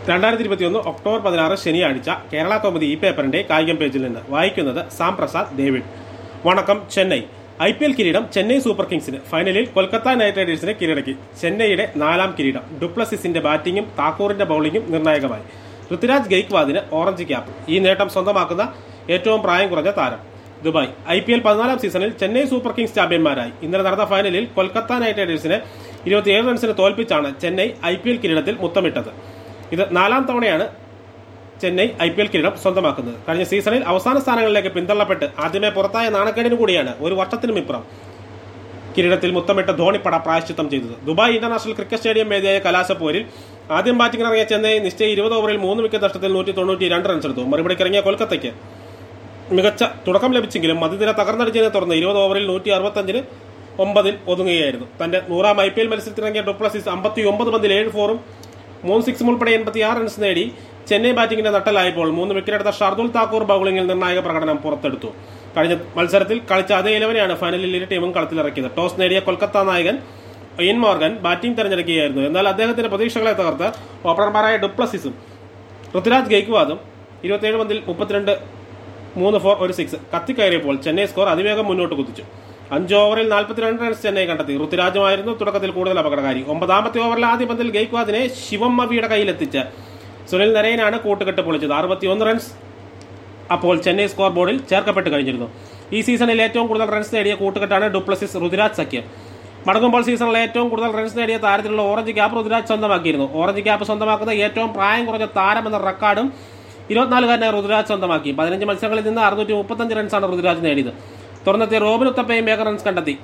രണ്ടായിരത്തി ഇരുപത്തിയൊന്ന് ഒക്ടോബർ പതിനാറ് ശനിയാഴ്ച കേരള കൗമുദി ഈ പേപ്പറിന്റെ കായികം പേജിൽ നിന്ന് വായിക്കുന്നത് സാം പ്രസാദ് ഡേവിഡ് വണക്കം ചെന്നൈ ഐ പി എൽ കിരീടം ചെന്നൈ സൂപ്പർ കിങ്സിന് ഫൈനലിൽ കൊൽക്കത്ത നൈറ്റ് റൈഡേഴ്സിനെ കീഴടക്കി ചെന്നൈയുടെ നാലാം കിരീടം ഡുപ്ലസിസിന്റെ ബാറ്റിംഗും താക്കൂറിന്റെ ബൌളിംഗും നിർണായകമായി ഋതുരാജ് ഗെയ്ക്വാദിന് ഓറഞ്ച് ക്യാപ്പ് ഈ നേട്ടം സ്വന്തമാക്കുന്ന ഏറ്റവും പ്രായം കുറഞ്ഞ താരം ദുബായ് ഐ പി എൽ പതിനാലാം സീസണിൽ ചെന്നൈ സൂപ്പർ കിങ്സ് ചാമ്പ്യന്മാരായി ഇന്നലെ നടന്ന ഫൈനലിൽ കൊൽക്കത്ത നൈറ്റ് റൈഡേഴ്സിനെ ഇരുപത്തിയേഴ് റൺസിന് തോൽപ്പിച്ചാണ് ചെന്നൈ ഐ പി എൽ കിരീടത്തിൽ മുത്തമിട്ടത് ഇത് നാലാം തവണയാണ് ചെന്നൈ ഐ പി എൽ കിരീടം സ്വന്തമാക്കുന്നത് കഴിഞ്ഞ സീസണിൽ അവസാന സ്ഥാനങ്ങളിലേക്ക് പിന്തള്ളപ്പെട്ട് ആദ്യമേ പുറത്തായ നാണക്കേടിന് കൂടിയാണ് ഒരു വർഷത്തിനും ഇപ്പുറം കിരീടത്തിൽ മുത്തമിട്ട ധോണിപ്പട പ്രായശ്ചിത്തം ചെയ്തത് ദുബായ് ഇന്റർനാഷണൽ ക്രിക്കറ്റ് സ്റ്റേഡിയം വേദിയായ കലാശപ്പോരിൽ ആദ്യം ബാറ്റിംഗിന് ഇറങ്ങിയ ചെന്നൈ നിശ്ചയ ഇരുപത് ഓവറിൽ മൂന്ന് വിക്കറ്റ് നഷ്ടത്തിൽ നൂറ്റി തൊണ്ണൂറ്റി രണ്ട് റൺസ് എടുത്തു മറുപടിക്ക് ഇറങ്ങിയ കൊൽക്കത്തയ്ക്ക് മികച്ച തുടക്കം ലഭിച്ചെങ്കിലും മധ്യനിര തകർന്നടിച്ചതിനെ തുടർന്ന് ഇരുപത് ഓവറിൽ നൂറ്റി അറുപത്തഞ്ചിന് ഒമ്പതിൽ ഒതുങ്ങുകയായിരുന്നു തന്റെ നൂറാം ഐ പി എൽ മത്സരത്തിനിറങ്ങിയ ഡുപ്ലസിസ് അമ്പത്തി ഒമ്പത് പന്തിൽ ഏഴ് ഫോറും മൂന്ന് സിക്സും ഉൾപ്പെടെ എൺപത്തി ആറ് റൺസ് നേടി ചെന്നൈ ബാറ്റിംഗിന്റെ നട്ടലായപ്പോൾ മൂന്ന് വിക്കറ്റെടുത്ത ഷർദുൽ താക്കൂർ ബൌളിംഗിൽ നിർണായക പ്രകടനം പുറത്തെടുത്തു കഴിഞ്ഞ മത്സരത്തിൽ കളിച്ച അതേ ഇലവനെയാണ് ഫൈനലിൽ ഇരു ടീമും കളത്തിലിറക്കിയത് ടോസ് നേടിയ കൊൽക്കത്ത നായകൻ ഇൻ മോർഗൻ ബാറ്റിംഗ് തെരഞ്ഞെടുക്കുകയായിരുന്നു എന്നാൽ അദ്ദേഹത്തിന്റെ പ്രതീക്ഷകളെ തകർത്ത് ഓപ്പണർമാരായ ഡുപ്ലസിസും പൃഥ്വിരാജ് ഗെയ്ക്വാദും ഇരുപത്തിയേഴ് പന്തിൽ മുപ്പത്തിരണ്ട് മൂന്ന് ഫോർ ഒരു സിക്സ് കത്തിക്കയറിയപ്പോൾ ചെന്നൈ സ്കോർ അതിവേഗം മുന്നോട്ട് കുതിച്ചു അഞ്ച് ഓവറിൽ നാൽപ്പത്തിരണ്ട് റൺസ് ചെന്നൈ കണ്ടെത്തി ഋതുരാജുമായിരുന്നു തുടക്കത്തിൽ കൂടുതൽ അപകടകാരി ഒമ്പതാമത്തെ ഓവറിൽ ആദ്യ പന്തിൽ ഗെയ്ക്വാദിനെ ശിവം മവിയുടെ കയ്യിലെത്തിച്ച് സുനിൽ നരയനാണ് കൂട്ടുകെട്ട് പൊളിച്ചത് അറുപത്തിയൊന്ന് റൺസ് അപ്പോൾ ചെന്നൈ സ്കോർ ബോർഡിൽ ചേർക്കപ്പെട്ട് കഴിഞ്ഞിരുന്നു ഈ സീസണിൽ ഏറ്റവും കൂടുതൽ റൺസ് നേടിയ കൂട്ടുകെട്ടാണ് ഡുപ്ലസിസ് ഋതുരാജ് സഖ്യം മടങ്ങുമ്പോൾ സീസണിൽ ഏറ്റവും കൂടുതൽ റൺസ് നേടിയ താരത്തിലുള്ള ഓറഞ്ച് ക്യാപ്പ് ഋതുരാജ് സ്വന്തമാക്കിയിരുന്നു ഓറഞ്ച് ക്യാപ്പ് സ്വന്തമാക്കുന്ന ഏറ്റവും പ്രായം കുറഞ്ഞ താരം എന്ന റെക്കോർഡും ഇരുപത്തിനാലുകാരനെ ഋതുരാജ് സ്വന്തമാക്കി പതിനഞ്ച് മത്സരങ്ങളിൽ നിന്ന് അറുന്നൂറ്റി മുപ്പത്തഞ്ച് റൺസാണ് ഋതുരാജ് നേടിയത് തുടർന്നെത്തിയ റോബിൻ ഉത്തപ്പയും വേഗ റൺസ് കണ്ടെത്തി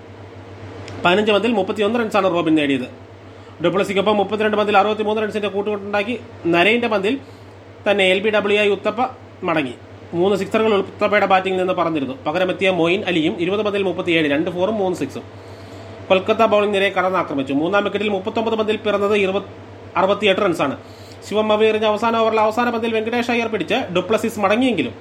പതിനഞ്ച് പന്തിൽ മുപ്പത്തിയൊന്ന് റൺസാണ് റോബിൻ നേടിയത് ഡുപ്ലസിക്കൊപ്പം മുപ്പത്തിരണ്ട് പന്തിൽ അറുപത്തിമൂന്ന് റൺസിന്റെ കൂട്ടുകെട്ടുണ്ടാക്കി നരയിന്റെ പന്തിൽ തന്നെ എൽ ബി ഡബ്ല്യു ആയി ഉത്തപ്പ മടങ്ങി മൂന്ന് സിക്സറുകൾ ഉത്തപ്പയുടെ ബാറ്റിംഗിൽ നിന്ന് പറഞ്ഞിരുന്നു പകരമെത്തിയ മൊയിൻ അലിയും ഇരുപത് പന്തിൽ മുപ്പത്തിയേഴ് രണ്ട് ഫോറും മൂന്ന് സിക്സും കൊൽക്കത്ത ബൌളിംഗ് നിരയെ കടന്നാക്രമിച്ചു മൂന്നാം വിക്കറ്റിൽ മുപ്പത്തൊമ്പത് പന്തിൽ പിറന്നത് ഇരുപത് അറുപത്തിയെട്ട് റൺസാണ് ശിവം മവി എറിഞ്ഞ അവസാന ഓവറിൽ അവസാന പന്തിൽ വെങ്കടേഷ് അയ്യർ പിടിച്ച് ഡുപ്ലസിസ് മടങ്ങിയെങ്കിലും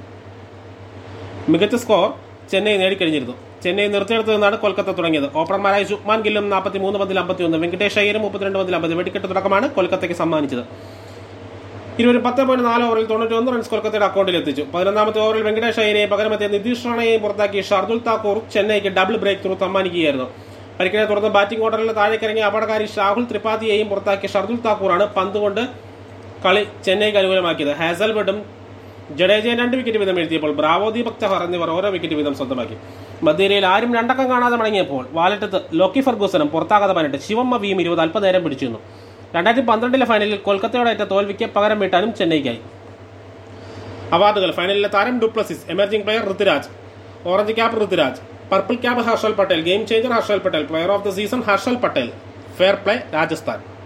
മികച്ച സ്കോർ ചെന്നൈ നേടിക്കഴിഞ്ഞിരുന്നു ചെന്നൈ നിർത്തിയെടുത്തു നിന്നാണ് കൊൽക്കത്ത തുടങ്ങിയത് ഓപ്പണർമാരായ ശുഭ്മാൻ ഗില്ലും നാൽപ്പത്തി മൂന്ന് പന്തിൽ അമ്പത്തിയൊന്ന് വെങ്കടേഷ് അയ്യരും മുപ്പത്തിരണ്ട് പന്തിൽ അമ്പത് വെടിക്കെട്ട് തുടക്കമാണ് കൊൽക്കത്തയ്ക്ക് സമ്മാനിച്ചത് ഇരുവരും പത്ത് പോയിന്റ് നാല് ഓവറിൽ തൊണ്ണൂറ്റി ഒന്ന് റൺസ് കൊൽക്കത്തയുടെ അക്കൗണ്ടിൽ എത്തിച്ചു പതിനൊന്നാമത്തെ ഓവറിൽ വെങ്കടേഷ് അയ്യരെയും പകരമെത്തിയ നിതീഷ് റാണയെയും പുറത്താക്കി ഷർദുൽ താക്കൂർ ചെന്നൈക്ക് ഡബിൾ ബ്രേക്ക് ത്രൂ സമ്മാനിക്കുകയായിരുന്നു പരിക്കിനെ തുടർന്ന് ബാറ്റിംഗ് ഓർഡറിൽ താഴേക്കിറങ്ങിയ അപകടകാരി ഷാഹുൽ ത്രിപാഠിയെയും പുറത്താക്കിയ ഷർദുൽ താക്കൂറാണ് പന്ത് കൊണ്ട് കളി ചെന്നൈക്ക് അനുകൂലമാക്കിയത് ഹാസൽവുഡും ജഡേജയെ രണ്ട് വിക്കറ്റ് വീതം എഴുതിയപ്പോൾ ബ്രാവോ ദീപക് ചഹർ എന്നിവർ ഓരോ വിക്കറ്റ് വീതം സ്വന്തമാക്കി മധ്യനിരയിൽ ആരും രണ്ടക്കം കാണാതെ മടങ്ങിയപ്പോൾ വാലറ്റത്ത് ലോക്കി ഫർഗൂസനും പുറത്താകാതെ പനിട്ട് ശിവം മവിയും ഇരുപത് അല്പനേരം പിടിച്ചിരുന്നു രണ്ടായിരത്തി പന്ത്രണ്ടിലെ ഫൈനലിൽ കൊൽക്കത്തയോടേറ്റ തോൽവിക്ക് പകരം വീട്ടാനും ചെന്നൈക്കായി അവാർഡുകൾ ഫൈനലിലെ താരം du Plessis emerging player Ruturaj orange cap Ruturaj purple cap Harshal Patel game changer Harshal Patel player of the season Harshal Patel fair play Rajasthan